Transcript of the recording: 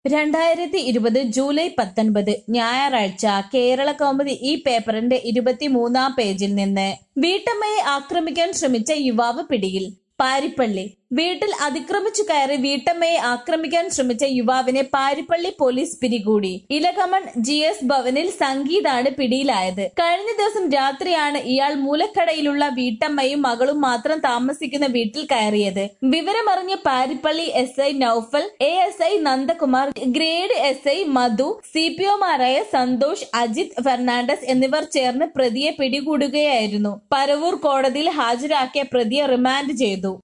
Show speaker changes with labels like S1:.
S1: രണ്ടായിരത്തി ഇരുപത് ജൂലൈ പത്തൊൻപത് ഞായറാഴ്ച കേരള കൗമുദി ഈ പേപ്പറിന്റെ ഇരുപത്തിമൂന്നാം പേജിൽ നിന്ന് വീട്ടമ്മയെ ആക്രമിക്കാൻ ശ്രമിച്ച യുവാവ് പിടിയിൽ പാരിപ്പള്ളി വീട്ടിൽ അതിക്രമിച്ചു കയറി വീട്ടമ്മയെ ആക്രമിക്കാൻ ശ്രമിച്ച യുവാവിനെ പാരിപ്പള്ളി പോലീസ് പിടികൂടി ഇലകമൺ ജി എസ് ഭവനിൽ സംഗീതാണ് പിടിയിലായത് കഴിഞ്ഞ ദിവസം രാത്രിയാണ് ഇയാൾ മൂലക്കടയിലുള്ള വീട്ടമ്മയും മകളും മാത്രം താമസിക്കുന്ന വീട്ടിൽ കയറിയത് വിവരമറിഞ്ഞ് Paripally S I Noufal A S I Nandakumar grade S I Madhu C P ഒമാരായ സന്തോഷ് അജിത് ഫെർണാണ്ടസ് എന്നിവർ ചേർന്ന് പ്രതിയെ പിടികൂടുകയായിരുന്നു പരവൂർ കോടതിയിൽ ഹാജരാക്കിയ പ്രതിയെ റിമാൻഡ് ചെയ്തു